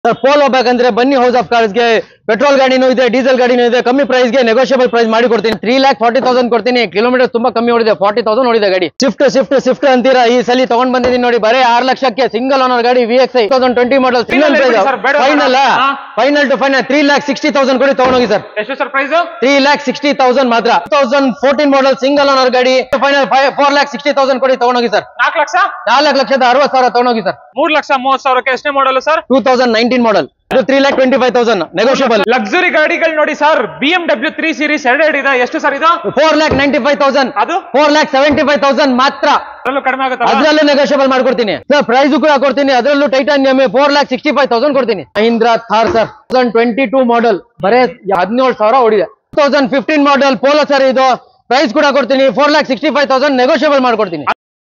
Sir ಪೋಲ್ ಹೋಗ್ಬೇಕಂದ್ರೆ ಬನ್ನಿ ಹೌಸ್ ಆಫ್ ಕಾರ್ಸ್ಗೆ ಪೆಟ್ರೋಲ್ ಗಾಡಿನೂ ಇದೆ ಡೀಸೆಲ್ ಗಾಡಿನೂ ಇದೆ ಕಮ್ಮಿ ಪ್ರೈಸ್ಗೆ ನೆಗೋಷಿಯಬಲ್ ಪ್ರೈಸ್ ಮಾಡಿ ಕೊಡ್ತೀನಿ ತ್ರೀ ಲ್ಯಾಕ್ ಫಾರ್ಟಿ ತೌಸಂಡ್ ಕೊಡ್ತೀನಿ ಕಿಲೋಮೀಟರ್ ತುಂಬಾ ಕಮ್ಮಿ ಓಡಿದೆ ಫಾರ್ಟಿ ತೌಸಂಡ್ ಓಡಿದೆ ಗಾಡಿ ಸ್ವಿಫ್ಟ್ ಸ್ವಿಫ್ಟ್ ಸ್ವಿಫ್ಟ್ ಅಂತೀರಾ ಈ ಸಲ ತಗೊಂಡ್ ಬಂದಿದ್ದೀನಿ ನೋಡಿ ಬರೀ ಆರು ಲಕ್ಷಕ್ಕೆ ಸಿಂಗಲ್ ಓನರ್ ಗಾಡಿ V X I thousand twenty model single Final price sir, ಬೇಡ ಫೈನಲ್ ಹಾ. Final to final three lakh sixty thousand ಕೊಡಿ ತಗೊಂಡೋಗಿ ಸರ್ ಎಷ್ಟು sir price three lakh sixty thousand ಮಾತ್ರ thousand fourteen model single owner ಗಾಡಿ final four lakh sixty thousand ಕೊಡಿ ತಗೊಂಡೋಗಿ sir ನಾಲ್ಕು ಲಕ್ಷ ನಾಲ್ಕು ಲಕ್ಷದ ಅರವತ್ತು ಸಾವಿರ ತಗೊಂಡೋಗಿ ಸರ್ ಮೂರ್ ಲಕ್ಷ ಮೂವತ್ ಸಾವಿರಕ್ಕೆ ಎಷ್ಟನೇ model sir two thousand nineteen model ಇದು three lakh twenty five thousand negotiable luxury ಗಾಡಿಗಳು ನೋಡಿ sir B M W three series ಎರಡೆರಡು ಇದೆ ಎಷ್ಟು ಸರ್ ಇದು four lakh ninety five thousand ಅದು four lakh seventy five thousand ಮಾತ್ರ ಅದರಲ್ಲೂ ಕಡಿಮೆ ಆಗುತ್ತಲ್ಲ ಅದ್ರಲ್ಲೂ ನೆಗೋಷಿಯಬಲ್ ಮಾಡ್ಕೊಡ್ತೀನಿ ಸರ್ ಪ್ರೈಸ್ ಕೂಡ ಕೊಡ್ತೀನಿ ಅದರಲ್ಲೂ titanium four lakh sixty five thousand ಕೊಡ್ತೀನಿ Mahindra Thar sir thousand twenty two model ಬರೇ ಹದಿನೇಳು ಸಾವಿರ ಓಡಿದೆ two thousand fifteen model Polo sir ಇದು ಪ್ರೈಸ್ ಕೂಡ ಕೊಡ್ತೀನಿ four lakh sixty five thousand negotiable ಮಾಡ್ಕೊಡ್ತೀನಿ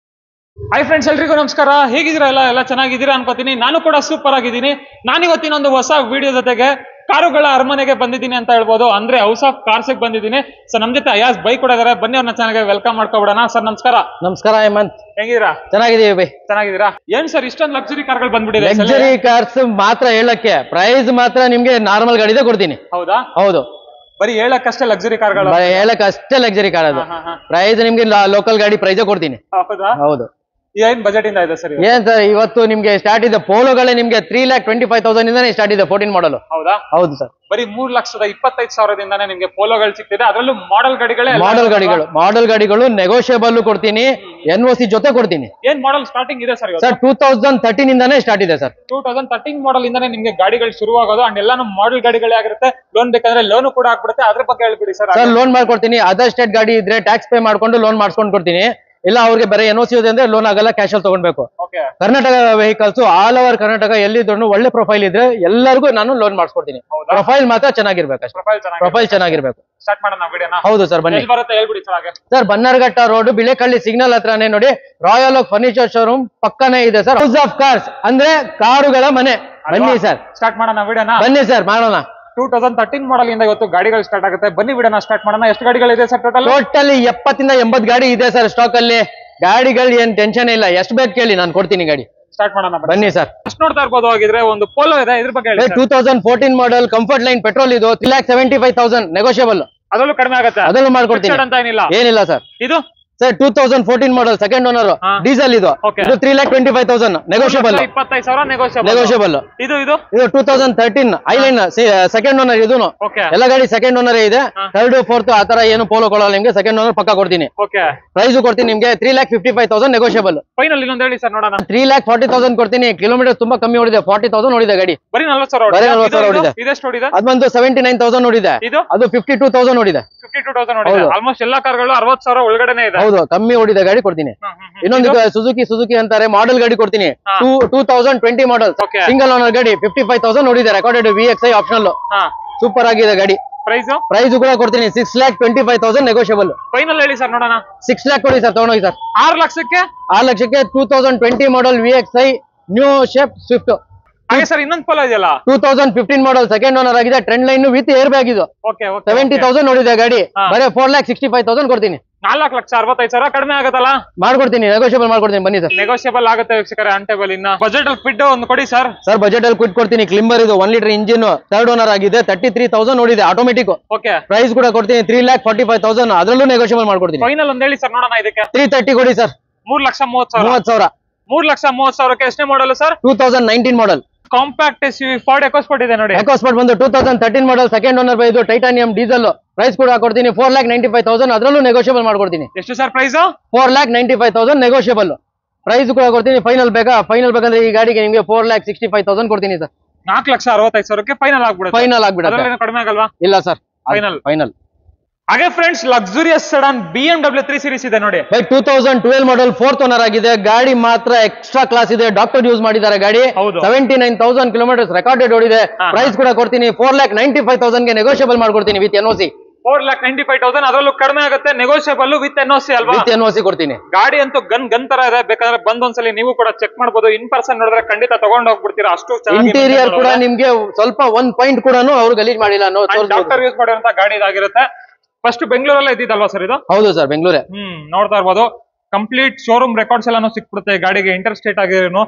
ಹಾಯ್ ಫ್ರೆಂಡ್ಸ್ ಎಲ್ರಿಗೂ ನಮಸ್ಕಾರ ಹೇಗಿದ್ದೀರಾ ಎಲ್ಲ ಎಲ್ಲ ಚೆನ್ನಾಗಿದ್ದೀರಾ ಅನ್ಕೋತೀನಿ ನಾನು ಕೂಡ ಸೂಪರ್ ಆಗಿದ್ದೀನಿ ನಾನು ಇವತ್ತಿನೊಂದು ಹೊಸ ವಿಡಿಯೋ ಜೊತೆಗೆ ಕಾರುಗಳ ಅರಮನೆಗೆ ಬಂದಿದ್ದೀನಿ ಅಂತ ಹೇಳ್ಬೋದು ಅಂದ್ರೆ ಹೌಸ್ ಆಫ್ ಕಾರ್ಸ್ ಬಂದಿದ್ದೀನಿ ಸೊ ನಮ್ ಜೊತೆ ಅಯಾಸ್ ಬೈಕ್ ಕೂಡ ಇದಾರೆ ಬನ್ನಿ ಅವ್ರನ್ನ ಚೆನ್ನಾಗಿ ವೆಲ್ಕಮ್ ಮಾಡ್ಕೊಬಿಡೋಣ ಸರ್ ನಮಸ್ಕಾರ ನಮಸ್ಕಾರ ಹೇಮಂತ್ ಹೆಂಗಿದ್ದೀರಾ ಚೆನ್ನಾಗಿದೀವಿ ಬೈ ಚೆನ್ನಾಗಿದ್ದೀರಾ ಏನ್ ಸರ್ ಇಷ್ಟೊಂದು ಲಕ್ಸುರಿ ಕಾರ್ಗಳು ಬಂದ್ಬಿಟ್ಟಿದೆ ಈ ಸಲ? ಲಕ್ಸರಿ ಕಾರ್ಸ್ ಮಾತ್ರ ಹೇಳಕ್ಕೆ ಪ್ರೈಸ್ ಮಾತ್ರ ನಿಮ್ಗೆ ನಾರ್ಮಲ್ ಗಾಡಿದೆ ಕೊಡ್ತೀನಿ ಹೌದಾ ಹೌದು ಬರೀ ಹೇಳಕ್ಕಷ್ಟೇ ಲಕ್ಸುರಿ ಕಾರ್ಗಳು ಬರೀ ಹೇಳಕ್ ಅಷ್ಟೇ ಲಕ್ಸರಿ ಕಾರ್ ಅದು ಹಾ, ಹಾ, ಹಾ. ಪ್ರೈಸ್ ನಿಮ್ಗೆ ಲೋಕಲ್ ಗಾಡಿ ಪ್ರೈಸೇ ಕೊಡ್ತೀನಿ ಹೌದಾ ಹೌದು ಏನ್ ಬಜೆಟ್ ಇಂದ ಇದೆ ಸರ್ ಏನ್ ಸರ್ ಇವತ್ತು ನಿಮ್ಗೆ ಸ್ಟಾರ್ಟ್ ಇದೆ ಪೋಲೋಗಳೇ ನಿಮ್ಗೆ three lakh twenty five thousand ಇಂದಾನೆ ಸ್ಟಾರ್ಟ್ ಇದೆ ಫೋರ್ಟೀನ್ ಮಾಡಲ್ ಹೌದಾ ಹೌದು ಸರ್ ಬರೀ ಮೂರ್ ಲಕ್ಷದ ಇಪ್ಪತ್ತೈದು ಸಾವಿರದಿಂದಾನೇ ನಿಮ್ಗೆ ಪೋಲೋಗಳು ಸಿಗ್ತಿದೆ ಅದರಲ್ಲೂ ಮಾಡೆಲ್ ಗಾಡಿಗಳೇ ಎಲ್ಲ ಮಾಡೆಲ್ ಇದಾವೆ. ಗಾಡಿಗಳು ಮಾಡೆಲ್ ಗಾಡಿಗಳು ನೆಗೋಷಿಯಬಲ್ ಕೊಡ್ತೀನಿ ಎನ್ ಒ ಸಿ ಜೊತೆ ಕೊಡ್ತೀನಿ ಏನ್ ಮಾಡೆಲ್ ಸ್ಟಾರ್ಟಿಂಗ್ ಇದೆ sir sir two thousand thirteen ಇಂದಾನೆ ಸ್ಟಾರ್ಟ್ ಇದೆ sir two thousand thirteen model ಇಂದಾನೆ ನಿಮ್ಗೆ ಗಾಡಿಗಳು ಶುರುವಾಗೋದು ಅಂಡ್ ಎಲ್ಲಾನು ಮಾಡೆಲ್ ಗಾಡಿಗಳೇ ಆಗಿರುತ್ತೆ ಲೋನ್ ಬೇಕಂದ್ರೆ ಲೋನ್ ಕೂಡ ಆಗ್ಬಿಡುತ್ತೆ ಅದ್ರ ಬಗ್ಗೆ ಹೇಳ್ಬಿಡಿ ಸರ್ ಸರ್ ಲೋನ್ ಮಾಡ್ಕೊಡ್ತೀನಿ ಅದರ್ ಸ್ಟೇಟ್ ಗಾಡಿ ಇದ್ರೆ ಟ್ಯಾಕ್ಸ್ ಪೇ ಮಾಡ್ಕೊಂಡು ಲೋನ್ ಮಾಡಿಸ್ಕೊಂಡು ಕೊಡ್ತೀನಿ ಇಲ್ಲ ಅವ್ರಿಗೆ ಬರೀ ಎನ್ ಒ ಸಿ ಇದೆ ಅಂದ್ರೆ ಲೋನ್ ಆಗಲ್ಲ ಕ್ಯಾಶ್ ಅಲ್ಲಿ ತಗೊಳ್ಬೇಕು okay Karnataka vehicles all over Karnataka ಎಲ್ಲಿದ್ರು ಒಳ್ಳೆ ಪ್ರೊಫೈಲ್ ಇದ್ರೆ ಎಲ್ಲರಿಗೂ ನಾನು ಲೋನ್ ಮಾಡಿಸ್ಕೊಡ್ತೀನಿ ಹೌದಾ? ಪ್ರೊಫೈಲ್ ಮಾತ್ರ ಚೆನ್ನಾಗಿರ್ಬೇಕು ಅಷ್ಟೇ ಪ್ರೊಫೈಲ್ ಚೆನ್ನಾಗಿ ಪ್ರೊಫೈಲ್ ಚೆನ್ನಾಗಿರ್ಬೇಕು ಸ್ಟಾರ್ಟ್ ಮಾಡೋಣ ವಿಡಿಯೋನ ಹೌದು ಸರ್ ಬನ್ನಿ ಎಲ್ಲಿ ಬರುತ್ತೆ ಹೇಳ್ಬಿಡಿ ಸರ್ ಹಾಗೆ sir Bannerghatta road Bilekahalli signal ಹತ್ರನೇ ನೋಡಿ ರಾಯಲ್ ಓಕ್ ಫರ್ನಿಚರ್ ಶೋರೂಮ್ ಪಕ್ಕನೇ ಇದೆ ಸರ್ ಹೌಸ್ ಆಫ್ ಕಾರ್ಸ್ ಅಂದ್ರೆ ಕಾರುಗಳ ಮನೆ ಬನ್ನಿ ಸರ್ ಸ್ಟಾರ್ಟ್ ಮಾಡೋಣ ವಿಡಿಯೋನ ಬನ್ನಿ ಸರ್ ಮಾಡೋಣ ಟೂ ತೌಸಂಡ್ ತರ್ಟೀನ್ ಮಾಡೆಲ್ ಇಂದ ಇವತ್ತು ಗಾಡಿಗಳು ಸ್ಟಾರ್ಟ್ ಆಗುತ್ತೆ ಬನ್ನಿ ವಿಡಿಯೋನ ಸ್ಟಾರ್ಟ್ ಮಾಡೋಣ ಎಷ್ಟು ಗಾಡಿಗಳಿದೆ ಸರ್ ಟೋಟಲ್ ಟೋಟಲಿ ಎಪ್ಪತ್ತಿಂದ ಎಂಬತ್ ಗಾಡಿ ಇದೆ ಸರ್ ಸ್ಟಾಕ್ ಅಲ್ಲಿ ಗಾಡಿಗಳು ಏನ್ ಟೆನ್ಷನ್ ಇಲ್ಲ ಎಷ್ಟು ಬೇಕು ಕೇಳಿ ನಾನು ಕೊಡ್ತೀನಿ ಗಾಡಿ ಸ್ಟಾರ್ಟ್ ಮಾಡೋಣ ಬನ್ನಿ ಬನ್ನಿ ಸರ್ ಎಷ್ಟು ನೋಡ್ತಾ ಇರ್ಬೋದು ಆಗಿದ್ರೆ ಒಂದು ಪೋಲೋ ಇದೆ ಇದ್ರ ಬಗ್ಗೆ ಹೇಳಿ two thousand fourteen model comfort line petrol ಇದು three lakh seventy five thousand negotiable ಅದರಲ್ಲೂ ಕಡಿಮೆ ಆಗುತ್ತೆ ಅದನ್ನು ಮಾಡ್ಕೊಡ್ತೀನಿ Fixed ಅಂತ ಏನಿಲ್ಲ ಏನಿಲ್ಲ ಸರ್ ಇದು sir two thousand fourteen model second owner ಹಾ. ಡೀಸೆಲ್ ಇದು Okay. ಇದು three lakh twenty five thousand negotiable ಇಪ್ಪತ್ತೈದು ಸಾವಿರ ನೆಗೋಷಿಯಬಲ್ ನೆಗೋಷಿಯಬಲ್ ಇದು ಇದು ಇದು two thousand thirteen highline second owner ಇದೂನು ಓಕೆ ಎಲ್ಲ ಗಾಡಿ ಸೆಕೆಂಡ್ ಓನರ್ ಇದೆ ಹಾ. ಥರ್ಡ್ ಫೋರ್ತ್ ಆ ತರ ಏನು ಪೋಲೋ ಕೊಡಲ್ಲ ನಿಮ್ಗೆ ಸೆಕೆಂಡ್ ಓನರ್ ಪಕ್ಕ ಕೊಡ್ತೀನಿ ಓಕೆ ಪ್ರೈಸ್ ಕೊಡ್ತೀನಿ ನಿಮ್ಗೆ three lakh fifty five thousand negotiable final ಇನ್ನೊಂದು ಹೇಳಿ ಸರ್ ನೋಡೋಣ ತ್ರೀ ಲ್ಯಾಕ್ ಫಾರ್ಟಿ ತೌಸಂಡ್ ಕೊಡ್ತೀನಿ ಕಿಲೋಮೀಟರ್ ತುಂಬಾ ಕಮ್ಮಿ ಓಡಿದೆ ಫಾರ್ಟಿ ತೌಸಂಡ್ ಓಡಿದೆ ಗಾಡಿ ಬರೀ ನಲ್ವತ್ತು ಸಾವಿರ ಬರೀ ಹೊಡಿದೆ. 40 ಸಾವಿರ ಇದು- ಇದು- ಹೊಡಿದೆ. ಇದೆಷ್ಟು ಹೊಡಿದೆ ಅದ್ ಬಂದು ಸೆವೆಂಟಿ ನೈನ್ ತೌಸಂಡ್ ಓಡಿದೆ ಇದು ಅದು ಫಿಫ್ಟಿ ಟೂ ತೌಸಂಡ್ ಓಡಿದೆ ಫಿಫ್ಟಿ ಟೂ ತೌಸಂಡ್ ಹೊಡಿದೆ ಹೌದು. ಆಲ್ಮೋಸ್ಟ್ ಎಲ್ಲಾ ಕಾರ್ಗಳು ಅರವತ್ತು ಸಾವಿರ ಒಳಗಡೆನೆ ಇದೆ ಹೌದು ಕಮ್ಮಿ ಓಡಿದೆ ಗಾಡಿ ಕೊಡ್ತೀನಿ ಹ್ಮ್, ಹ್ಮ್, ಹ್ಮ್. ಇನ್ನೊಂದು ಸುಜುಕಿ ಸುಜುಕಿ ಅಂತಾರೆ ಮಾಡೆಲ್ ಗಾಡಿ ಕೊಡ್ತೀನಿ ಹಾ. Two two thousand twenty model Okay. Single owner ಗಾಡಿ ಫಿಫ್ಟಿ ಫೈವ್ ತೌಸಂಡ್ ಓಡಿದೆ recorded V X I optional ಹಾ ಸೂಪರ್ ಆಗಿದೆ ಗಾಡಿ ಪ್ರೈಸ್ ಪ್ರೈಸ್ ಕೂಡ ಕೊಡ್ತೀನಿ six lakh twenty five thousand negotiable final ಹೇಳಿ ಸರ್ ನೋಡೋಣ ಸಿಕ್ಸ್ ಲ್ಯಾಕ್ ಕೊಡಿ ಸರ್ ತಗೊಂಡೋಗಿ ಸರ್ ಆರು ಲಕ್ಷಕ್ಕೆ ಆರು ಲಕ್ಷಕ್ಕೆ two thousand twenty model V X I new shape Swift ಹಾಗೆ ಸರ್ ಇನ್ನೊಂದು ಪೋಲೋ ಇದೆಯಲ್ಲ two thousand fifteen model second owner ಆಗಿದೆ trend line with air bag ಇದು ಓಕೆ ಓಕೆ ಸೆವೆಂಟಿ ತೌಸಂಡ್ ನೋಡಿದೆ ಗಾಡಿ ಹಾ. ಬರೀ four lakh sixty five thousand ಕೊಡ್ತೀನಿ ನಾಲ್ಕು ಲಕ್ಷ ಅರವತ್ತೈದು ಸಾವಿರ ಕಡಿಮೆ ಆಗುತ್ತಲ್ಲ ಮಾಡ್ಕೊಡ್ತೀನಿ ನೆಗೋಷಿಯಬಲ್ ಮಾಡ್ಕೊಡ್ತೀನಿ ಬನ್ನಿ ಸರ್ ನೆಗೋಷಿಯಬಲ್ ಆಗುತ್ತೆ ವೀಕ್ಷಕರೇ ಅನ್ಟೇಬಲ್ ಇನ್ನ ಬಜೆಟ್ ಅಲ್ಲಿ ಫಿಟ್ ಒಂದು ಕೊಡಿ ಸರ್ ಸರ್ ಬಜೆಟ್ ಅಲ್ಲಿ ಕ್ವಿಟ್ ಕೊಡ್ತೀನಿ ಕ್ಲಿಂಬರ್ ಇದು one litre engine third owner ಆಗಿದೆ ತರ್ಟಿ ತ್ರೀ ತೌಸಂಡ್ ನೋಡಿದೆ ಆಟೋಮೆಟಿಕ್ ಓಕೆ ಪ್ರೈಸ್ ಕೂಡ ಕೊಡ್ತೀನಿ three lakh forty five thousand ಅದರಲ್ಲೂ ನೆಗೋಷಿಯಬಲ್ ಮಾಡ್ಕೊಡ್ತೀನಿ ಫೈನಲ್ ಒಂದ್ ಹೇಳಿ ಸರ್ ನೋಡೋಣ ಇದಕ್ಕೆ ತ್ರೀ ತರ್ಟಿ ಕೊಡಿ ಸರ್ ಮೂರ್ ಲಕ್ಷ ಮೂವತ್ತು ಸಾವಿರ ಮೂವತ್ತು ಸಾವಿರ ಮೂರ್ ಲಕ್ಷ ಮೂವತ್ತು ಸಾವಿರಕ್ಕೆ ಎಷ್ಟನೇ model sir two thousand nineteen model compact S U Ford EcoSport ಇದೆ ನೋಡಿ ಎಕೋಸ್ಪೋರ್ಟ್ ಬಂದು two thousand thirteen model second owner ಇದು ಟೈಟಾನಿಯಂ ಡೀಸೆಲ್ ಪ್ರೈಸ್ ಕೂಡ ಕೊಡ್ತೀನಿ four lakh ninety five thousand ಅದರಲ್ಲೂ ನೆಗೋಷಿಯಬಲ್ ಮಾಡ್ಕೊಡ್ತೀನಿ ಎಷ್ಟು sir price four lakh ninety five thousand negotiable price ಕೂಡ ಕೊಡ್ತೀನಿ ಫೈನಲ್ ಬೇಕಾ ಫೈನಲ್ ಬೇಕಂದ್ರೆ ಈ ಗಾಡಿಗೆ ನಿಮಗೆ four lakh sixty five thousand ಕೊಡ್ತೀನಿ ಸರ್ ನಾಲ್ಕು ಲಕ್ಷ ಅರವತ್ತೈದು ಸಾವಿರಕ್ಕೆ ಫೈನಲ್ ಆಗ್ಬಿಡುತ್ತೆ ಫೈನಲ್ ಆಗ್ಬಿಡುತ್ತೆ ಅದ್ರಲ್ಲಿ ಕಡಿಮೆ ಆಗಲ್ವಾ ಇಲ್ಲ ಸರ್ Final. ಫೈನಲ್ ಹಾಗೆ friends luxurious sedan B M W three series ಇದೆ ನೋಡಿ by two thousand twelve model fourth owner ಆಗಿದೆ ಗಾಡಿ ಮಾತ್ರ ಎಕ್ಸ್ಟ್ರಾ ಕ್ಲಾಸ್ ಇದೆ ಡಾಕ್ಟರ್ ಯೂಸ್ ಮಾಡಿದ್ದಾರೆ ಗಾಡಿ ಹೌದು. Seventy nine thousand kilometres recorded ಓಡಿದೆ ಹಾ, ಪ್ರೈಸ್ ಕೂಡ ಕೊಡ್ತೀನಿ four lakh ninety five thousand ಗೆ ನೆಗೋಷಿಯಬಲ್ ಮಾಡ್ಕೊಡ್ತೀನಿ with N O C four lakh ninety five thousand ಅದರಲ್ಲೂ ಕಡಿಮೆ ಆಗುತ್ತೆ ನೆಗೋಷಿಯಬಲ್ ವಿತ್ ಎನ್ ಸಿ ಅಲ್ವಾ ವಿತ್ ಎನ್ ಒ ಸಿ ಕೊಡ್ತೀನಿ ಗಾಡಿ ಅಂತೂ ಗನ್ ಗನ್ ತರ ಇದೆ ಬೇಕಾದ್ರೆ ಬಂದ್ ಒಂದ್ಸಲಿ ನೀವು ಕೂಡ ಚೆಕ್ ಮಾಡ್ಬೋದು ಇನ್ ಪರ್ಸನ್ ನೋಡಿದ್ರೆ ಖಂಡಿತ ತಗೊಂಡ್ ಹೋಗ್ಬಿಡ್ತೀರಾ ಅಷ್ಟು ಇಂಟೀರಿಯರ್ ಕೂಡ ನಿಮ್ಗೆ ಸ್ವಲ್ಪ ಒಂದ್ ಪಾಯಿಂಟ್ ಕೂಡ ಅವ್ರು ಗಲೀಜ್ ಮಾಡಿಲ್ಲ ಅನ್ನೋ ತೋರ್ಸ್ಬೋದು. ಡಾಕ್ಟರ್ ಯೂಸ್ ಮಾಡಿರುವಂತ ಗಾಡಿ ಇದಾಗಿರುತ್ತೆ ಫಸ್ಟ್ ಬೆಂಗಳೂರಲ್ಲೇ ಇದ್ದಿದ್ದಲ್ವಾ ಸರ್ ಇದು ಹೌದು ಸರ್ ಬೆಂಗಳೂರೇ ಹ್ಮ್ ನೋಡ್ತಾ ಇರ್ಬೋದು ಕಂಪ್ಲೀಟ್ ಶೋರೂಮ್ ರೆಕಾರ್ಡ್ಸ್ ಎಲ್ಲಾನು ಸಿಕ್ಬಿಡುತ್ತೆ ಗಾಡಿಗೆ ಇಂಟರ್ ಸ್ಟೇಟ್ ಆಗಿರೋನು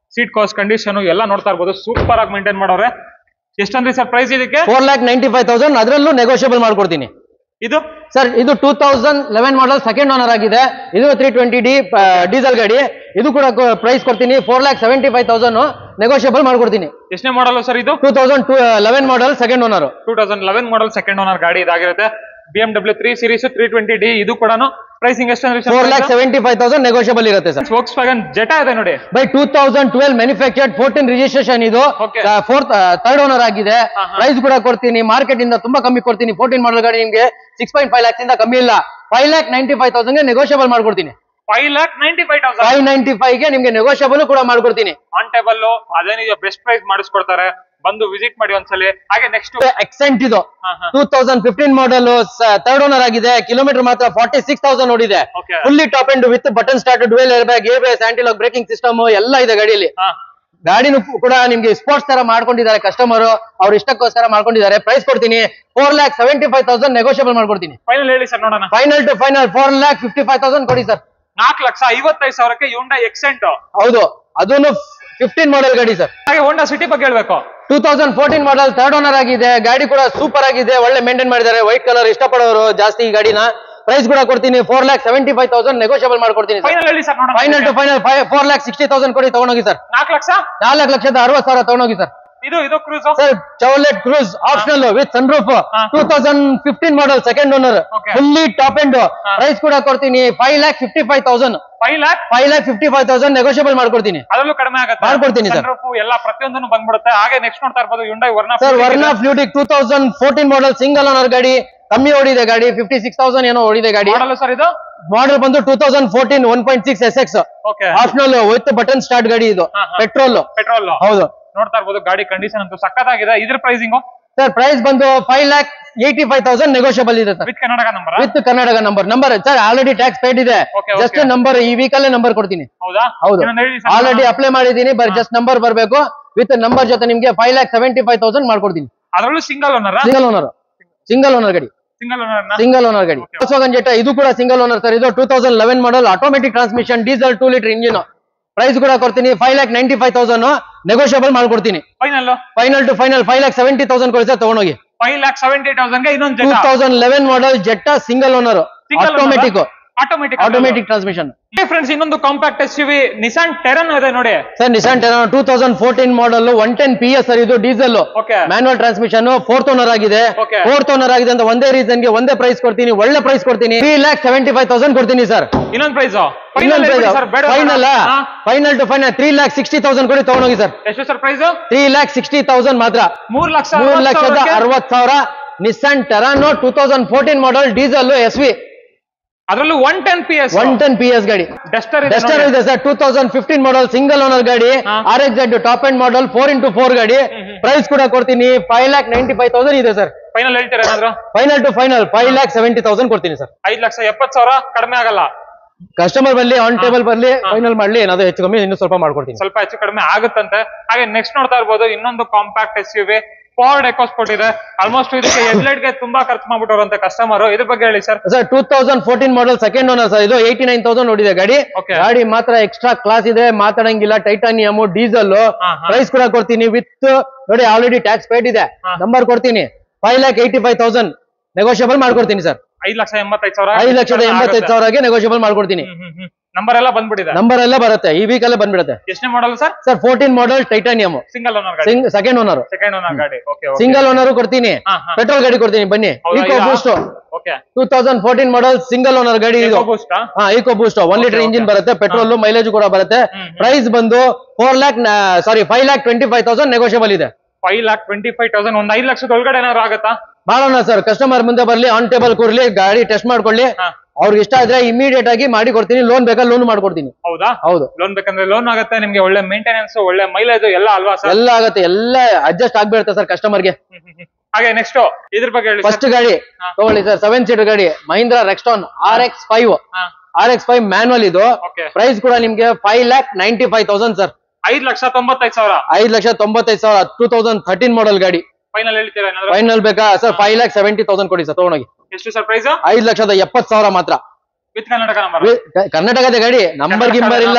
ಸೀಟ್ ಕಾಸ್ಟ್ ಕಂಡೀಷನ್ ಎಲ್ಲ ನೋಡ್ತಾ ಇರ್ಬೋದು ಸೂಪರ್ ಆಗಿ ಮೇಂಟೈನ್ ಮಾಡೋರೆ ಎಷ್ಟಂದ್ರಿ ಸರ್ ಪ್ರೈಸ್ ಇದಕ್ಕೆ four lakh ninety five thousand ಅದರಲ್ಲೂ ನೆಗೋಷಿಯಬಲ್ ಮಾಡ್ಕೊಡ್ತೀನಿ ಇದು ಸರ್ ಇದು two thousand eleven model second owner ಆಗಿದೆ ಇದು ತ್ರೀ ಟ್ವೆಂಟಿ ಡಿ ಡೀಸೆಲ್ ಗಾಡಿ ಇದು ಕೂಡ ಪ್ರೈಸ್ ಕೊಡ್ತೀನಿ four lakh seventy five thousand negotiable ಮಾಡ್ಕೊಡ್ತೀನಿ ಎಷ್ಟನೇ ಮಾಡಲ್ ಸರ್ ಇದು two thousand two eleven model second owner two thousand eleven model second owner ಗಾಡಿ ಇದಾಗಿರುತ್ತೆ B M W three series three twenty D ಇದು ಕೂಡ ಪ್ರೈಸಿಂಗ್ ಎಷ್ಟಂದ್ರೆ four lakh seventy five thousand negotiable ಇರುತ್ತೆ sir Volkswagen Jetta ಇದೆ ನೋಡಿ by two thousand twelve manufactured fourteen registration ಇದು Okay. Fourth third owner ಆಗಿದೆ ಹಾ, ಹಾ. ಪ್ರೈಸ್ ಕೂಡ ಕೊಡ್ತೀನಿ ಮಾರ್ಕೆಟ್ ಇಂದ ತುಂಬಾ ಕಮ್ಮಿ ಕೊಡ್ತೀನಿ ಫೋರ್ಟೀನ್ ಮಾಡಲ್ ಗಾಡಿ ನಿಮ್ಗೆ ಸಿಕ್ಸ್ ಪಾಯಿಂಟ್ ಫೈವ್ ಲ್ಯಾಕ್ಸ್ ಇಂದ ಕಮ್ಮಿ ಇಲ್ಲ five lakh ninety five thousand negotiable ಮಾಡ್ಕೊಡ್ತೀನಿ five lakh ninety five thousand five ninety five ಗೆ ನಿಮ್ಗೆ ನೆಗೋಷಿಯಬಲ್ ಕೂಡ ಮಾಡ್ಕೊಡ್ತೀನಿ ಆನ್ ಟೇಬಲ್ ಅದೇನಿದೆ ಬೆಸ್ಟ್ ಪ್ರೈಸ್ ಮಾಡಿಸ್ಕೊಡ್ತಾರೆ ಬಂದು ವಿಸಿಟ್ ಮಾಡಿ ಒಂದ್ಸಲಿ ಹಾಗೆ ನೆಕ್ಸ್ಟ್ ಎಕ್ಸೆಂಟ್ ಇದು ಹಾ, ಹಾ. Two thousand fifteen model third owner ಆಗಿದೆ ಕಿಲೋಮೀಟರ್ ಮಾತ್ರ ಫಾರ್ಟಿ ಸಿಕ್ಸ್ ತೌಸಂಡ್ ನೋಡಿದೆ Okay. Fully top and with button start dual air bag air bag anti lock braking system ಎಲ್ಲ ಇದೆ ಗಾಡಿಯಲ್ಲಿ ಗಾಡಿನೂ ಕೂಡ ನಿಮ್ಗೆ ಸ್ಪೋರ್ಟ್ಸ್ ತರ ಮಾಡ್ಕೊಂಡಿದ್ದಾರೆ ಕಸ್ಟಮರ್ ಅವ್ರ ಇಷ್ಟಕ್ಕೋಸ್ಕರ ಮಾಡ್ಕೊಂಡಿದ್ದಾರೆ ಪ್ರೈಸ್ ಕೊಡ್ತೀನಿ four lakh seventy five thousand negotiable ಮಾಡ್ಕೊಡ್ತೀನಿ ಫೈನಲ್ ಹೇಳಿ ಸರ್ ನೋಡೋಣ final to final four lakh fifty five thousand ಕೊಡಿ ಸರ್ ನಾಲ್ಕು ಲಕ್ಷ ಐವತ್ತೈದು ಸಾವಿರಕ್ಕೆ ಯುಂಡಾ ಎಕ್ಸೆಂಟ್ ಹೌದು ಅದನ್ನು ಫಿಫ್ಟೀನ್ ಮಾಡಲ್ ಗಾಡಿ ಸರ್ ಹಾಗೆ ಹೋಂಡಾ ಸಿಟಿ ಬಗ್ಗೆ ಹೇಳ್ಬೇಕು two thousand fourteen model third owner ಆಗಿದೆ ಗಾಡಿ ಕೂಡ ಸೂಪರ್ ಆಗಿದೆ ಒಳ್ಳೆ ಮೇಂಟೈನ್ ಮಾಡಿದ್ದಾರೆ ವೈಟ್ ಕಲರ್ ಇಷ್ಟಪಡೋರು ಜಾಸ್ತಿ ಈ ಗಾಡಿನ ಪ್ರೈಸ್ ಕೂಡ ಕೊಡ್ತೀನಿ four lakh seventy five thousand negotiable ಮಾಡ್ಕೊಡ್ತೀನಿ ಫೈನಲ್ ಹೇಳಿ ಸರ್ ನೋಡೋಣ final to final four lakh sixty thousand ಕೊಡಿ ತಗೊಂಡೋಗಿ ಸರ್ ನಾಲ್ಕು ಲಕ್ಷ ನಾಲ್ಕು ಲಕ್ಷದ ಅರವತ್ತು ಸಾವಿರ ತಗೊಂಡೋಗಿ ಸರ್ ಇದು ಇದು Cruze sir Chevrolet Cruze optional with sunroof ಹಾ. Two thousand fifteen model second owner Okay. Fully top end ಹಾ. ಪ್ರೈಸ್ ಕೂಡ ಕೊಡ್ತೀನಿ five lakh fifty five thousand five lakh five lakh fifty five thousand negotiable ಮಾಡ್ಕೊಡ್ತೀನಿ ಅದರಲ್ಲೂ ಕಡಿಮೆ ಆಗುತ್ತೆ ಮಾಡ್ಕೊಡ್ತೀನಿ sir. Sunroof ಎಲ್ಲ ಪ್ರತಿಯೊಂದನ್ನು ಬಂದ್ಬಿಡುತ್ತೆ ಹಾಗೆ ನೆಕ್ಸ್ಟ್ ನೋಡ್ತಾ ಇರ್ಬೋದು Hyundai Verna sir Verna Fluidic two thousand fourteen model single owner ಗಾಡಿ ಕಮ್ಮಿ ಓಡಿದೆ ಗಾಡಿ ಫಿಫ್ಟಿ ಸಿಕ್ಸ್ ತೌಸಂಡ್ ಏನೋ ಓಡಿದೆ ಗಾಡಿ ಮಾಡಲು ಸರ್ ಇದು ಮಾಡಲ್ ಬಂದು two thousand fourteen one point six S X okay optional with button start ಗಾಡಿ ಇದು ಹಾ, ಹಾ. ಪೆಟ್ರೋಲ್ ಪೆಟ್ರೋಲ್ ಹೌದು ನೋಡ್ತಾ ಇರ್ಬೋದು ಗಾಡಿ ಕಂಡೀಷನ್ ಅಂತೂ ಸಖತ್ತಾಗಿದೆ ಇದ್ರ ಪ್ರೈಸಿಂಗ್ ಸರ್ ಪ್ರೈಸ್ ಬಂದು five lakh eighty five thousand negotiable ಇದೆ sir with Karnataka number with Karnataka number number sir already tax paid ಇದೆ Okay, ಜಸ್ಟ್ okay. ನಂಬರ್ ಈ ವೀಕ್ ಅಲ್ಲೇ ನಂಬರ್ ಕೊಡ್ತೀನಿ ಹೌದಾ ಹೌದು ಇನ್ನೊಂದ್ ಹೇಳಿ sir. ಆಲ್ರೆಡಿ ಅಪ್ಲೈ ಮಾಡಿದೀನಿ ಬರ್ ಜಸ್ಟ್ ನಂಬರ್ ಬರಬೇಕು ವಿತ್ ನಂಬರ್ ಜೊತೆ ನಿಮ್ಗೆ five lakh seventy five thousand ಮಾಡ್ಕೊಡ್ತೀನಿ ಅದ್ರಲ್ಲೂ single owner single owner single owner ಗಾಡಿ ಸಿಂಗಲ್ ಓನರ್ ಸಿಂಗಲ್ ಓನರ್ ಗಾಡಿ Volkswagen ಜೆಟ್ ಇದು ಕೂಡ ಸಿಂಗಲ್ ಓನರ್ ಸರ್ ಇದು two thousand eleven model automatic transmission diesel two litre engine price ಕೂಡ ಕೊಡ್ತೀನಿ five lakh ninety five thousand negotiable ಮಾಡ್ಕೊಡ್ತೀನಿ final final to final five lakh seventy thousand ಕೊಡಿ sir ತಗೊಂಡೋಗಿ five lakh seventy thousand ಗೆ ಇನ್ನೊಂದು two Jetta thousand eleven model Jetta single owner automatic automatic automatic transmission friends ಇನ್ನೊಂದು compact S V Nissan Terrano ಇದೆ ನೋಡಿ sir Nissan Terrano two thousand fourteen model one ten P S sir ಇದು diesel Okay. Manual transmission fourth owner ಆಗಿದೆ Okay. Fourth owner ಆಗಿದೆ ಅಂತ ಒಂದೇ reason ಗೆ ಒಂದೇ ಪ್ರೈಸ್ ಕೊಡ್ತೀನಿ ಒಳ್ಳೆ ಪ್ರೈಸ್ ಕೊಡ್ತೀನಿ three lakh seventy five thousand ಕೊಡ್ತೀನಿ ಸರ್ ಇನ್ನೊಂದು price final final final to final three lakh sixty thousand ಕೊಡಿ ತಗೊಂಡೋಗಿ ಸರ್ ಎಷ್ಟು sir price three lakh sixty thousand ಮಾತ್ರ ಮೂರ್ ಲಕ್ಷ ಮೂರು ಅರವತ್ತು ಲಕ್ಷದ ಸಾವಿರಕ್ಕೆ ಅರವತ್ ಸಾವಿರ Nissan Terrano two thousand fourteen model diesel S V ಅದ್ರಲ್ಲೂ one ten P S one ten P S ಗಾಡಿ ಡಸ್ಟರ್ ಡಸ್ಟರ್ ಇದೆ sir two thousand fifteen model single owner ಗಾಡಿ ಹಾ. R X Z top end model four into four ಗಾಡಿ price ಕೂಡ ಕೊಡ್ತೀನಿ five lakh ninety five thousand ಇದೆ sir final ಹೇಳ್ತೀರಾ ಏನಾದ್ರು final to final five lakh seventy thousand ಕೊಡ್ತೀನಿ ಸರ್ ಐದ್ ಲಕ್ಷ ಎಪ್ಪತ್ ಸಾವಿರ ಕಡಿಮೆ ಆಗಲ್ಲ ಕಸ್ಟಮರ್ ಬರ್ಲಿ ಆನ್ ಟೇಬಲ್ ಬರ್ಲಿ ಫೈನಲ್ ಮಾಡ್ಲಿ ಏನಾದ್ರು ಹೆಚ್ಚು ಕಮ್ಮಿ ಇನ್ನೂ ಸ್ವಲ್ಪ ಮಾಡ್ಕೊಡ್ತೀನಿ ಸ್ವಲ್ಪ ಹೆಚ್ಚು ಕಡಿಮೆ ಆಗುತ್ತಂತೆ ಹಾಗೆ ನೆಕ್ಸ್ಟ್ ನೋಡ್ತಾ ಇರ್ಬೋದು ಇನ್ನೊಂದು compact S U V Ford EcoSport ಇದೆ ಆಲ್ಮೋಸ್ಟ್ ಇದಕ್ಕೆ ಹೆಡ್ಲೈಟ್ ಗೆ ತುಂಬಾ ಖರ್ಚು ಮಾಡ್ಬಿಟ್ಟವ್ರಂತೆ ಕಸ್ಟಮರ್ ಇದ್ರ ಬಗ್ಗೆ ಹೇಳಿ sir sir two thousand fourteen model second owner sir ಇದು ಏಯ್ಟಿ ನೈನ್ ತೌಸಂಡ್ ನೋಡಿದೆ ಗಾಡಿ Okay. ಗಾಡಿ ಮಾತ್ರ ಎಕ್ಸ್ಟ್ರಾ ಕ್ಲಾಸ್ ಇದೆ ಮಾತಾಡಂಗಿಲ್ಲ ಟೈಟಾನಿಯಮ್ ಡೀಸೆಲ್ ಹಾ, ಹಾ. ಪ್ರೈಸ್ ಕೂಡ ಕೊಡ್ತೀನಿ ವಿತ್ ನೋಡಿ ಆಲ್ರೆಡಿ ಟ್ಯಾಕ್ಸ್ ಪೇಡ್ ಇದೆ ಹಾ. ನಂಬರ್ ಕೊಡ್ತೀನಿ five lakh eighty five thousand negotiable ಮಾಡ್ಕೊಡ್ತೀನಿ ಸರ್ ಐದ್ ಲಕ್ಷ ಎಂಬತ್ತೈದು ಸಾವಿರ ಐದು ಲಕ್ಷದ ಎಂಬತ್ತೈದು ಸಾವಿರಗೆ ನೆಗೋಷಿಯಬಲ್ ಮಾಡ್ಕೊಡ್ತೀನಿ ನಂಬರ್ ಎಲ್ಲ ಬಂದ್ಬಿಟ್ಟಿದೆ ನಂಬರ್ ಎಲ್ಲ ಬರುತ್ತೆ ಈ ವೀಕ್ ಅಲ್ಲೇ ಬಂದ್ಬಿಡುತ್ತೆ ಎಷ್ಟನೇ model sir sir fourteen model titanium single owner ಗಾಡಿ ಸೆಕೆಂಡ್ ಓನರ್ ಸೆಕೆಂಡ್ ಓನರ್ ಗಾಡಿ ಓಕೆ ಸಿಂಗಲ್ ಓನರ್ ಕೊಡ್ತೀನಿ ಹಾ, ಹಾ. ಪೆಟ್ರೋಲ್ ಗಾಡಿ ಕೊಡ್ತೀನಿ ಬನ್ನಿ EcoBoost okay two thousand fourteen model single owner ಗಾಡಿ ಇದು ಹಾ EcoBoost one litre Okay, engine okay. ಬರುತ್ತೆ ಪೆಟ್ರೋಲ್ ಮೈಲೇಜ್ ಕೂಡ ಬರುತ್ತೆ ಹ್ಮ್, ಹ್ಮ್. ಪ್ರೈಸ್ ಬಂದು four lakh sorry five lakh twenty five thousand negotiable ಇದೆ five lakh twenty five thousand ಒಂದ್ ಐದು ಲಕ್ಷದ ಒಳಗಡೆ ಏನಾದ್ರು ಆಗುತ್ತಾ ಮಾಡೋಣ ಸರ್ ಕಸ್ಟಮರ್ ಮುಂದೆ ಬರ್ಲಿ ಆನ್ ಟೇಬಲ್ ಕೂರ್ಲಿ ಗಾಡಿ ಟೆಸ್ಟ್ ಮಾಡ್ಕೊಳ್ಳಿ ಹಾ. ಅವ್ರಿಗೆ ಇಷ್ಟ ಆದ್ರೆ ಇಮಿಡಿಯೇಟ್ ಆಗಿ ಮಾಡಿ ಕೊಡ್ತೀನಿ ಲೋನ್ ಬೇಕಾ ಲೋನ್ ಮಾಡ್ಕೊಡ್ತೀನಿ ಹೌದಾ ಹೌದು ಲೋನ್ ಬೇಕಂದ್ರೆ ಲೋನ್ ಆಗುತ್ತೆ ನಿಮ್ಗೆ ಒಳ್ಳೆ ಮೇಂಟೆನೆನ್ಸ್ ಒಳ್ಳೆ ಮೈಲೇಜ್ ಎಲ್ಲ ಅಲ್ವಾ ಸರ್ ಎಲ್ಲ ಆಗತ್ತೆ ಎಲ್ಲ ಅಡ್ಜಸ್ಟ್ ಆಗ್ಬಿಡುತ್ತೆ ಸರ್ ಕಸ್ಟಮರ್ಗೆ ಹಾಗೆ ನೆಕ್ಸ್ಟ್ ಇದ್ರ ಬಗ್ಗೆ ಹೇಳಿ ಫಸ್ಟ್ sir. ಗಾಡಿ ಹಾ. ತಗೊಳ್ಳಿ ಸರ್ ಸೆವೆನ್ ಸೀಟರ್ ಗಾಡಿ Mahindra Rexton R X five ಹಾ. ಆರ್ ಎಕ್ಸ್ ಫೈವ್ ಮ್ಯಾನ್ವಲ್ ಇದು Okay. ಪ್ರೈಸ್ ಕೂಡ ನಿಮ್ಗೆ five lakh ninety five thousand sir ಐದ್ ಲಕ್ಷ ತೊಂಬತ್ತೈದು ಸಾವಿರ ಐದು ಲಕ್ಷ ತೊಂಬತ್ತೈದು ಸಾವಿರ ಟೂ ತೌಸಂಡ್ ಥರ್ಟೀನ್ ಮಾಡಲ್ ಗಾಡಿ ಫೈನಲ್ ಹೇಳ್ತೀರಾ ಏನಾದ್ರು ಫೈನಲ್ ಬೇಕಾ sir five lakh seventy thousand ಕೊಡಿ ಸರ್ ತಗೊಂಡೋಗಿ ಎಷ್ಟು ಸರ್ ಪ್ರೈಸ್ ಐದು ಲಕ್ಷದ ಎಪ್ಪತ್ತು ಸಾವಿರ ಮಾತ್ರ ವಿತ್ ಕರ್ನಾಟಕ ನಂಬರ್ ವಿ- ಕ- ಕರ್ನಾಟಕದ ಗಾಡಿ ನಂಬರ್ ಗಿಂಬರ್ ಇಲ್ಲ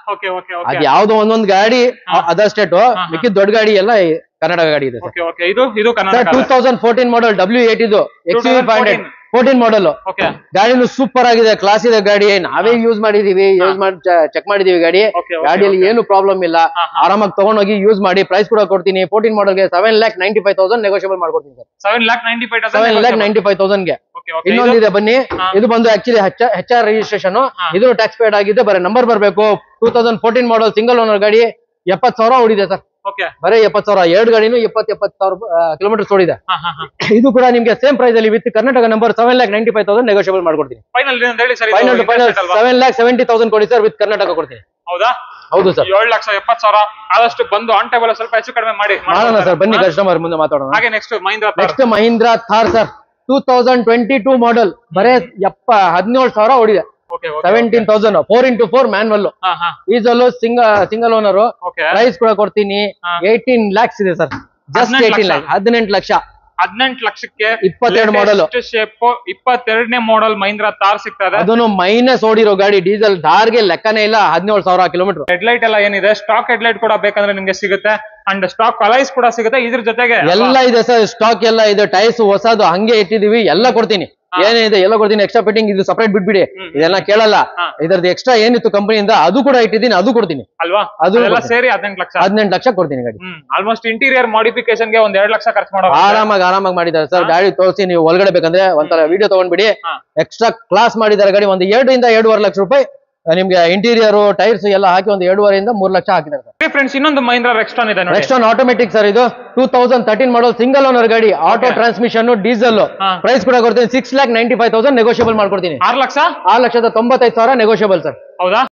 ಓಕೆ ಓಕೆ ಅದ್ ಓಕೆ ಯಾವ್ದೋ ಒಂದೊಂದ್ ಗಾಡಿ ಅದರ್ ಸ್ಟೇಟ್ ಮಿಕ್ಕಿದ ದೊಡ್ಡ ಗಾಡಿ ಎಲ್ಲ ಈ ಕರ್ನಾಟಕ ಗಾಡಿ ಇದೆ ಸರ್ ಓಕೆ ಓಕೆ ಇದು ಇದು sir Karnataka two thousand fourteen model W eight ಇದು X five hundred fourteen model okay ಗಾಡಿನು ಸೂಪರ್ ಆಗಿದೆ ಕ್ಲಾಸ್ ಇದೆ ಗಾಡಿ ನಾವೇ ಯೂಸ್ ಮಾಡಿದೀವಿ ಯೂಸ್ ಮಾಡಿ ಚೆಕ್ ಮಾಡಿದೀವಿ ಗಾಡಿ Okay, okay, ಗಾಡಿಯಲ್ಲಿ ಏನು ಪ್ರಾಬ್ಲಮ್ ಇಲ್ಲ ಹಾ, ಆರಾಮಾಗಿ ತಗೊಂಡೋಗಿ ಯೂಸ್ ಮಾಡಿ ಪ್ರೈಸ್ ಕೂಡ ಕೊಡ್ತೀನಿ ಫೋರ್ಟೀನ್ ಮಾಡಲ್ಗೆ seven lakh ninety five thousand negotiable ಮಾಡ್ಕೊಡ್ತೀನಿ sir seven lakh ninety five seven lakh ninety five ತೌಸಂಡ್ಗೆ ಓಕೆ ಓಕೆ ಇನ್ನೊಂದಿದೆ ಬನ್ನಿ ಹಾ. ಇದು ಬಂದು ಆಕ್ಚುಲಿ ಹೆಚ್ ಆರ್ ರಿಜಿಸ್ಟ್ರೇಷನ್ ಹಾ. ಇದು ಟ್ಯಾಕ್ಸ್ ಪೇಡ್ ಆಗಿದೆ ಬರೀ ನಂಬರ್ ಬರಬೇಕು two thousand fourteen model single owner ಗಾಡಿ ಎಪ್ಪತ್ ಸಾವಿರ ಓಡಿದೆ ಸರ್ ಓಕೆ ಬರೀ ಎಪ್ಪತ್ ಸಾವಿರ ಎರಡು ಗಾಡಿನೂ ಎಪ್ಪತ್ ಎಪ್ಪತ್ ಸಾವಿರ ಕಿಲೋಮೀಟರ್ ಓಡಿದೆ ಹಾ ಹಾ ಹಾ ಇದು ಕೂಡ ನಿಮ್ಗೆ ಸೇಮ್ ಪ್ರೈಸ್ ಅಲ್ಲಿ with Karnataka number seven lakh ninety five thousand negotiable ಮಾಡ್ಕೊಡ್ತೀನಿ ಫೈನಲ್ ಹೇಳಿ sir final to final seven lakh seventy thousand ಕೊಡಿ ಸರ್ ವಿತ್ ಕರ್ನಾಟಕ ಕೊಡ್ತೀನಿ ಹೌದಾ ಹೌದು ಸರ್ ಏಳು ಲಕ್ಷ ಎಪ್ಪತ್ತು ಸಾವಿರ ಆದಷ್ಟು ಬಂದು ಆನ್ ಟೇಬಲ್ ಸ್ವಲ್ಪ ಹೆಚ್ಚು ಕಡಿಮೆ ಮಾಡಿ ಮಾಡೋಣ ಸರ್ ಬನ್ನಿ ಕಸ್ಟಮರ್ ಮುಂದೆ ಮಾತಾಡೋಣ ಹಾಗೆ next Mahindra Thar. Next Mahindra Thar sir two thousand twenty two model ಬರೇ ಎಪ್ಪ ಹದಿನೇಳು ಸಾವಿರ ಓಡಿದೆ okay okay seventeen thousand four into four manual ಹಾ ಹಾ ಈಸಲ್ ಸಿಂಗ ಸಿಂಗಲ್ ಓನರ್ ಓಕೆ ಪ್ರೈಸ್ ಕೂಡ ಕೊಡ್ತೀನಿ ಹಾ. ಏಯ್ಟೀನ್ ಲ್ಯಾಕ್ಸ್ ಇದೆ ಸರ್ ಜಸ್ಟ್ 18 ಏಯ್ಟೀನ್ ಲಕ್ಷ. ಲ್ಯಾಕ್ ಹದಿನೆಂಟು ಲಕ್ಷ ಹದಿನೆಂಟು ಲಕ್ಷಕ್ಕೆ ಇಪ್ಪತ್ತೆರಡು model. ಶೇಪ್ ಇಪ್ಪತ್ತೆರಡನೇ ಮಾಡೆಲ್ ಮಹೀಂದ್ರ ತಾರ್ ಸಿಗ್ತಾ ಇದೆ ಅದನ್ನು ಮೈನಸ್ ಓಡಿರೋ ಗಾಡಿ ಡೀಸೆಲ್ ಧಾರ್ಗೆ ಲೆಕ್ಕನೇ ಇಲ್ಲ ಹದಿನೇಳು ಸಾವಿರ ಕಿಲೋಮೀಟರ್ ಹೆಡ್ಲೈಟ್ ಎಲ್ಲ ಏನಿದೆ ಸ್ಟಾಕ್ ಹೆಡ್ಲೈಟ್ ಕೂಡ ಬೇಕಂದ್ರೆ ನಿಮ್ಗೆ ಸಿಗುತ್ತೆ ಅಂಡ್ ಸ್ಟಾಕ್ ಅಲೈಸ್ ಕೂಡ ಸಿಗುತ್ತೆ ಇದ್ರ ಜೊತೆಗೆ ಎಲ್ಲ ಇದೆ ಸರ್ ಸ್ಟಾಕ್ ಎಲ್ಲ ಇದೆ ಟೈರ್ಸ್ ಹೊಸದು ಹಂಗೆ ಇಟ್ಟಿದೀವಿ ಎಲ್ಲ ಕೊಡ್ತೀನಿ ಏನಿದೆ ಎಲ್ಲ ಕೊಡ್ತೀನಿ ಎಕ್ಸ್ಟ್ರಾ ಫಿಟ್ಟಿಂಗ್ ಇದು ಸಪರೇಟ್ ಬಿಟ್ಬಿಡಿ ಇದೆಲ್ಲ ಕೇಳಲ್ಲ ಹಾ. ಇದ್ರದ್ದು ಎಕ್ಸ್ಟ್ರಾ ಏನಿತ್ತು ಕಂಪನಿಯಿಂದ ಅದು ಕೂಡ ಇಟ್ಟಿದ್ದೀನಿ ಅದು ಕೊಡ್ತೀನಿ ಅಲ್ವಾ ಅದು ಅದೆಲ್ಲ ಕೊಡ್ತೀನಿ. ಸೇರಿ ಹದಿನೆಂಟು ಲಕ್ಷ ಹದಿನೆಂಟು ಲಕ್ಷ ಕೊಡ್ತೀನಿ ಗಾಡಿ ಹ್ಮ್ ಆಲ್ಮೋಸ್ಟ್ ಇಂಟೀರಿಯರ್ ಮಾಡಿಫಿಕೇಶನ್ ಗೆ ಒಂದ್ ಎರಡ್ ಲಕ್ಷ ಖರ್ಚು ಮಾಡೋ ಆರಾಮಾಗಿ ಆರಾಮಾಗಿ ಮಾಡಿದ್ದಾರೆ ಸರ್ ಗಾಡಿ ತೋರಿಸಿ ನೀವು ಒಳಗಡೆ ಬೇಕಂದ್ರೆ ಒಂಥರ ವಿಡಿಯೋ ತಗೊಂಡ್ಬಿಡಿ ಹಾ. ಎಕ್ಸ್ಟ್ರಾ ಕ್ಲಾಸ್ ಮಾಡಿದ್ದಾರೆ ಗಾಡಿ ಒಂದು ಎರಡರಿಂದ ಎರಡೂವರೆ ಲಕ್ಷ ರೂಪಾಯಿ ಆ, ನಿಮ್ಗೆ ಇಂಟೀರಿಯರ್ ಟೈರ್ಸ್ ಎಲ್ಲ ಹಾಕಿ ಒಂದು ಎರಡೂವರೆಯಿಂದ ಮೂರು ಲಕ್ಷ ಹಾಕಿದ್ದಾರೆ ಸರ್ ಫ್ರೆಂಡ್ಸ್ ಇನ್ನೊಂದು ಮಹೀಂದ್ರ ರೆಕ್ಸ್ಟಾನ್ ಇದೆ ನೋಡಿ ನೆಕ್ಸ್ಟ್ ಒನ್ ಆಟೋಮೆಟಿಕ್ ಸರ್ ಇದು two thousand thirteen model single owner ಗಾಡಿ ಆಟೋ Okay. ಟ್ರಾನ್ಸ್ಮಿಷನ್ ಡೀಸೆಲ್ ಹಾ. ಪ್ರೈಸ್ ಕೂಡ ಕೊಡ್ತೀನಿ six lakh ninety five thousand negotiable ಮಾಡ್ಕೊಡ್ತೀನಿ ಆರ್ ಲಕ್ಷ ಆರು ಲಕ್ಷದ ತೊಂಬತ್ತೈದು ಸಾವಿರ ನೆಗೋಷಿಯಬಲ್ ಸರ್ ಹೌದಾ